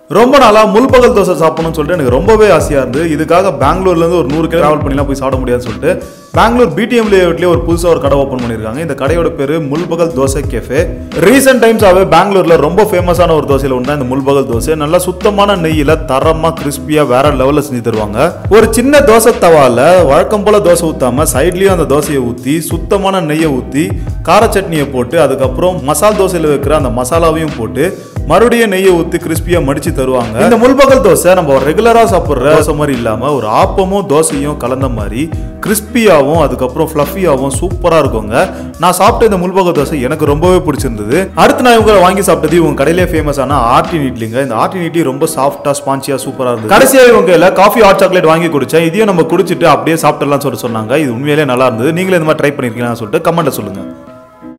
ரொம்ப நாளா முல்பகல் தோசை சாப்பிடணும்னு சொல்லிட்டு எனக்கு ரொம்பவே ஆசையா இருந்து இதுக்காக பெங்களூர்ல இருந்து ஒரு நூறு கிலோ டிராவல் பண்ணிலாம் போய் சாப்பிட முடியாதுன்னு சொல்லிட்டு பெங்களூர் பிடிஎம் லேஅவுட்லேயே ஒரு புதுசா ஒரு கடை ஓப்பன் பண்ணிருக்காங்க இந்த கடையோட பேரு முல்பகல் தோசை கேஃபே ரீசெண்ட் டைம்ஸாவே பெங்களூர்ல ரொம்ப ஃபேமஸான ஒரு தோசையில ஒன்று இந்த முல்பகல் தோசை நல்லா சுத்தமான நெய்யில தரமா கிறிஸ்பியா வேற லெவல்ல செஞ்சு தருவாங்க ஒரு சின்ன தோசை தவால வழக்கம் போல தோசை ஊத்தாம சைட்லயும் அந்த தோசையை ஊத்தி சுத்தமான நெய்யை ஊத்தி கார சட்னியை போட்டு அதுக்கப்புறம் மசால் தோசையில வைக்கிற அந்த மசாலாவையும் போட்டு மறுபடியும் நெய்யை ஊத்தி கிறிஸ்பியா மடிச்சு தருவாங்க இந்த முல்பகல் தோசை நம்ம ரெகுலரா சாப்பிடுற தோசை மாதிரி இல்லாம ஒரு ஆப்பமும் தோசையும் கலந்த மாதிரி கிறிஸ்பியாவும் அதுக்கப்புறம் ஃப்ளஃபியாவும் சூப்பரா இருக்குங்க நான் சாப்பிட்ட இந்த முல்பகல் தோசை எனக்கு ரொம்பவே பிடிச்சிருந்தது அடுத்து நான் இவங்க வாங்கி சாப்பிட்டது இவங்க கடையிலே ஃபேமஸ் ஆன ஆர்டின் இட்லிங்க இந்த ஆர்டின் இட்லி ரொம்ப சாஃப்டா ஸ்பான்சியா சூப்பரா இருந்தது கடைசியா இவங்க இல்ல காஃபி ஹாட் சாக்லேட் வாங்கி குடிச்சேன் இதையும் நம்ம குடிச்சிட்டு அப்படியே சாப்பிடலாம் சொல்லிட்டு சொன்னாங்க இது உண்மையிலே நல்லா இருந்தது நீங்களே இந்த மாதிரி ட்ரை பண்ணிருக்கீங்கன்னு சொல்லிட்டு கமெண்ட்ல சொல்லுங்க